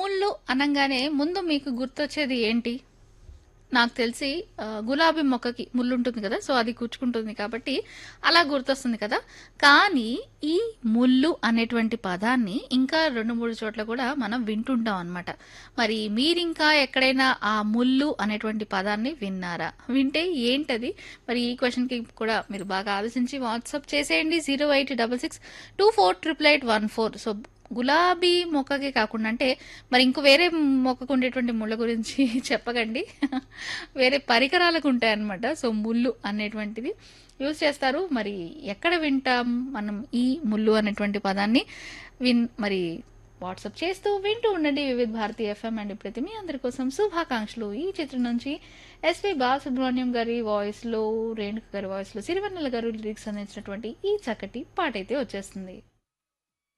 ముళ్ళు అనంగానే ముందు మీకు గుర్తొచ్చేది ఏంటి నాకు తెలిసి ఆ, గులాబీ మొక్కకి ముళ్ళు ఉంటుంది కదా సో అది కూర్చుకుంటుంది కాబట్టి అలా గుర్తొస్తుంది కదా కానీ ఈ ముళ్ళు అనేటువంటి పదాన్ని ఇంకా రెండు మూడు చోట్ల కూడా మనం వింటుంటాం అనమాట మరి మీరింకా ఎక్కడైనా ఆ ముళ్ళు అనేటువంటి పదాన్ని విన్నారా వింటే ఏంటది మరి ఈ క్వశ్చన్కి కూడా మీరు బాగా ఆలోచించి వాట్సాప్ చేసేయండి zero eight double six two four triple eight one four so గులాబీ మొక్కకి కాకుండా అంటే మరి ఇంకో వేరే మొక్కకు ఉండేటువంటి ముళ్ళ గురించి చెప్పకండి వేరే పరికరాలకు ఉంటాయన్నమాట సో ముళ్ళు అనేటువంటిది యూజ్ చేస్తారు మరి ఎక్కడ వింటాం మనం ఈ ముళ్ళు అనేటువంటి పదాన్ని విన్ మరి వాట్సాప్ చేస్తూ వింటూ ఉండండి వివిధ భారతి ఎఫ్ఎం అండ్ ప్రతి మీ అందరి కోసం శుభాకాంక్షలు ఈ చిత్రం నుంచి ఎస్పి బాలసుబ్రహ్మణ్యం గారి వాయిస్లో రేణుక గారి వాయిస్లో సిరివన్నెల గారు లిరిక్స్ అందించినటువంటి ఈ చక్కటి పాట అయితే వచ్చేస్తుంది